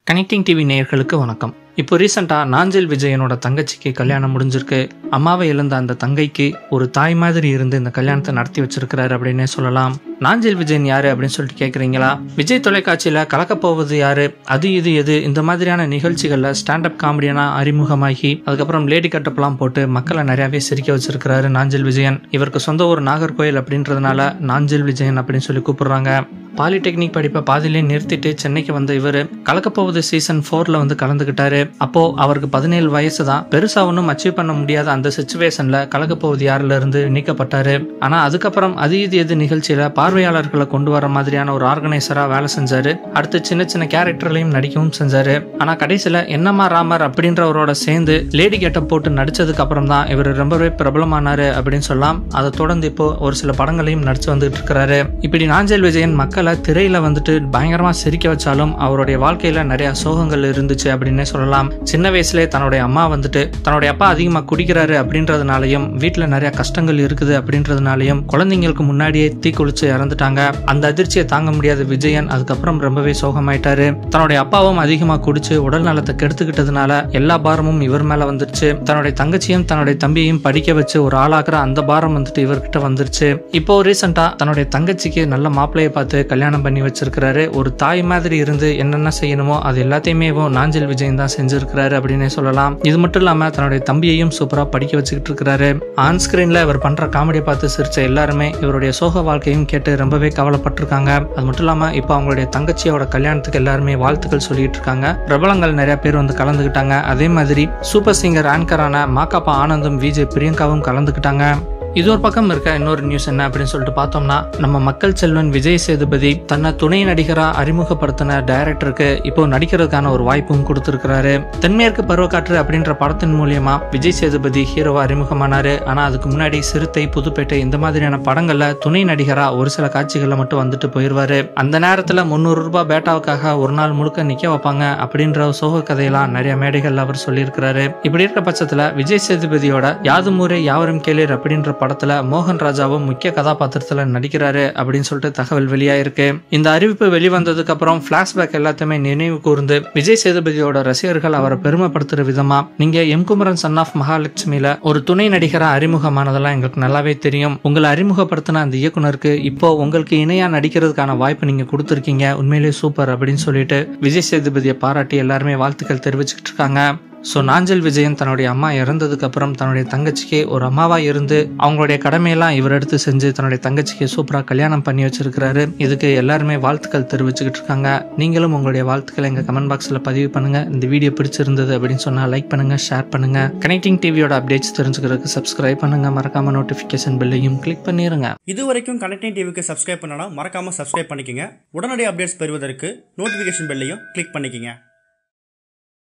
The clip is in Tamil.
கனெக்டிங் டிவி நேயர்களுக்கு வணக்கம் இப்போ ரீசெண்டாக நாஞ்சில் விஜயனோட தங்கச்சிக்கு கல்யாணம் முடிஞ்சிருக்கு அம்மாவை இழந்த அந்த தங்கைக்கு ஒரு தாய் மாதிரி இருந்து இந்த கல்யாணத்தை நடத்தி வச்சிருக்கிறாரு அப்படின்னே சொல்லலாம் நாஞ்சில் விஜயன் யாரு அப்படின்னு சொல்லிட்டு கேட்குறீங்களா விஜய் தொலைக்காட்சியில் கலக்கப் போவது யாரு அது இது எது இந்த மாதிரியான நிகழ்ச்சிகளில் ஸ்டாண்டப் காமெடியனா அறிமுகமாகி அதுக்கப்புறம் லேடி கட்டப்லாம் போட்டு மக்களை நிறையாவே சிரிக்க வச்சிருக்கிறாரு நாஞ்சில் விஜயன் இவருக்கு சொந்த ஊர் நாகர்கோயில் அப்படின்றதுனால நாஞ்சில் விஜயன் அப்படின்னு சொல்லி கூப்பிடுறாங்க பாலிடெக்னிக் படிப்பை பாதியிலே நிறுத்திட்டு சென்னைக்கு வந்த இவர் கலக்கப்போவது சீசன் ஃபோர்ல வந்து கலந்துக்கிட்டாரு அப்போ அவருக்கு பதினேழு வயசு தான் பெருசா ஒன்றும் அச்சீவ் பண்ண முடியாத அந்த சுச்சுவேஷன்ல கலக்கப்போவது யாருல இருந்து நீக்கப்பட்டாரு ஆனா அதுக்கப்புறம் அது இது எது நிகழ்ச்சியில பார்வையாளர்களை கொண்டு வர மாதிரியான ஒரு ஆர்கனைசரா வேலை செஞ்சாரு அடுத்து சின்ன சின்ன கேரக்டர்லையும் நடிக்கவும் செஞ்சாரு ஆனா கடைசியில என்னம்மா ராமர் அப்படின்றவரோட சேர்ந்து லேடி கெட்டப் போட்டு நடிச்சதுக்கு அப்புறம் தான் இவர் ரொம்பவே பிரபலமானாரு அப்படின்னு சொல்லலாம் அதை தொடர்ந்து இப்போ ஒரு சில படங்களையும் நடிச்சு வந்துட்டு இருக்கிறாரு இப்படி நாஞ்சல் விஜயன் மக்களை திரையில வந்துட்டு பயங்கரமா சிரிக்க வச்சாலும் அவருடைய வாழ்க்கையில நிறைய சோகங்கள் இருந்துச்சு அப்படின்னே சொல்லலாம் சின்ன வயசுல தன்னுடைய அம்மா வந்துட்டு தன்னுடைய அப்பா அதிகமா குடிக்கிறாரு அப்படின்றதுனாலையும் வீட்டுல நிறைய கஷ்டங்கள் இருக்குது அப்படின்றதுனாலையும் குழந்தைங்களுக்கு முன்னாடியே தீக்குளிச்சு இறந்துட்டாங்க அந்த அதிர்ச்சியை தாங்க முடியாத விஜயன் அதுக்கப்புறம் ரொம்பவே சோகமாயிட்டாரு தன்னுடைய அப்பாவும் அதிகமா குடிச்சு உடல் நலத்தை கெடுத்துக்கிட்டதுனால எல்லா பாரமும் இவர் மேல வந்துருச்சு தன்னுடைய தங்கச்சியும் தன்னுடைய தம்பியையும் படிக்க வச்சு ஒரு ஆளாக்குற அந்த பாரம் வந்துட்டு இவர்கிட்ட வந்துருச்சு இப்போ ரீசெண்டா தன்னுடைய தங்கச்சிக்கு நல்ல மாப்பிள்ளையை பார்த்து கல்யாணம் பண்ணி வச்சிருக்கிறாரு ஒரு தாய் மாதிரி இருந்து என்னென்ன செய்யணுமோ அது எல்லாத்தையுமே நாஞ்சல் விஜயன் தான் செஞ்சிருக்கிறாரு அப்படின்னே சொல்லலாம் இது மட்டும் இல்லாம தன்னுடைய தம்பியையும் சூப்பரா படிக்க வச்சுக்கிட்டு இருக்கிறாரு ஆன் ஸ்கிரீன்ல இவர் பண்ற காமெடியை பார்த்து சிரிச்ச எல்லாருமே இவருடைய சோக வாழ்க்கையும் கேட்டு ரொம்பவே கவலைப்பட்டிருக்காங்க அது மட்டும் இல்லாம இப்போ அவங்களுடைய தங்கச்சியோட கல்யாணத்துக்கு எல்லாருமே வாழ்த்துக்கள் சொல்லிட்டு இருக்காங்க பிரபலங்கள் நிறைய பேர் வந்து கலந்துக்கிட்டாங்க அதே மாதிரி சூப்பர் சிங்கர் ஆங்கரான மாக்காப்பா ஆனந்தும் விஜய் பிரியங்காவும் கலந்துக்கிட்டாங்க இது ஒரு பக்கம் இருக்க இன்னொரு நியூஸ் என்ன அப்படின்னு சொல்லிட்டு பார்த்தோம்னா நம்ம மக்கள் செல்வன் விஜய் சேதுபதி தன்னை துணை நடிகரா அறிமுகப்படுத்தின டைரக்டருக்கு இப்போ நடிக்கிறதுக்கான ஒரு வாய்ப்பும் கொடுத்திருக்கிறாரு தென்மேற்கு பருவக்காற்று அப்படின்ற படத்தின் மூலியமா விஜய் சேதுபதி ஹீரோவா அறிமுகமானாரு ஆனா அதுக்கு முன்னாடி சிறுத்தை புதுப்பேட்டை இந்த மாதிரியான படங்கள்ல துணை நடிகரா ஒரு சில காட்சிகள்ல மட்டும் வந்துட்டு போயிருவாரு அந்த நேரத்துல முந்நூறு ரூபாய் பேட்டாவுக்காக ஒரு நாள் முழுக்க நிக்க வைப்பாங்க அப்படின்ற சோக கதையெல்லாம் நிறைய மேடைகள்ல அவர் சொல்லியிருக்கிறாரு இப்படி இருக்க பட்சத்துல விஜய் சேதுபதியோட யாதும் ஊரே யாவரும் கேளீர் அப்படின்ற படத்துல மோகன் ராஜாவும் முக்கிய கதாபாத்திரத்துல நடிக்கிறாரு அப்படின்னு சொல்லிட்டு தகவல் வெளியாயிருக்கு இந்த அறிவிப்பு வெளிவந்ததுக்கு அப்புறம் பிளாஷ்பேக் எல்லாத்தையுமே நினைவு கூர்ந்து விஜய் சேதுபதியோட ரசிகர்கள் அவரை பெருமைப்படுத்துற விதமா நீங்க எம் குமரன் சன் ஆஃப் மகாலட்சுமியில ஒரு துணை நடிகரா அறிமுகமானதெல்லாம் எங்களுக்கு நல்லாவே தெரியும் உங்களை அறிமுகப்படுத்தின அந்த இயக்குனருக்கு இப்போ உங்களுக்கு இணையா நடிக்கிறதுக்கான வாய்ப்பு நீங்க கொடுத்துருக்கீங்க உண்மையிலேயே சூப்பர் அப்படின்னு சொல்லிட்டு விஜய் சேதுபதியை பாராட்டி எல்லாருமே வாழ்த்துக்கள் தெரிவிச்சுக்கிட்டு இருக்காங்க ஸோ நாஞ்சல் விஜயன் தன்னுடைய அம்மா இறந்ததுக்கு அப்புறம் தன்னுடைய தங்கச்சிக்கு ஒரு அம்மாவா இருந்து அவங்களுடைய கடமையெல்லாம் இவர் எடுத்து செஞ்சு தன்னுடைய தங்கச்சிக்கு சூப்பராக கல்யாணம் பண்ணி வச்சிருக்கிறாரு இதுக்கு எல்லாருமே வாழ்த்துக்கள் தெரிவிச்சுக்கிட்டு இருக்காங்க நீங்களும் உங்களுடைய வாழ்த்துக்களை எங்கள் கமெண்ட் பாக்ஸில் பதிவு பண்ணுங்க இந்த வீடியோ பிடிச்சிருந்தது அப்படின்னு சொன்னால் லைக் பண்ணுங்க ஷேர் பண்ணுங்க கனெக்டிங் டிவியோட அப்டேட்ஸ் தெரிஞ்சுக்கிறதுக்கு சப்ஸ்கிரைப் பண்ணுங்க மறக்காம நோட்டிஃபிகேஷன் பெல்லையும் கிளிக் பண்ணிருங்க இது வரைக்கும் கனெக்டிங் டிவிக்கு சப்ஸ்கிரைப் பண்ணனா மறக்காம சப்ஸ்கிரைப் பண்ணிக்கங்க உடனடி அப்டேட்ஸ் பெறுவதற்கு நோட்டிஃபிகேஷன் பெல்லையும் கிளிக் பண்ணிக்கங்க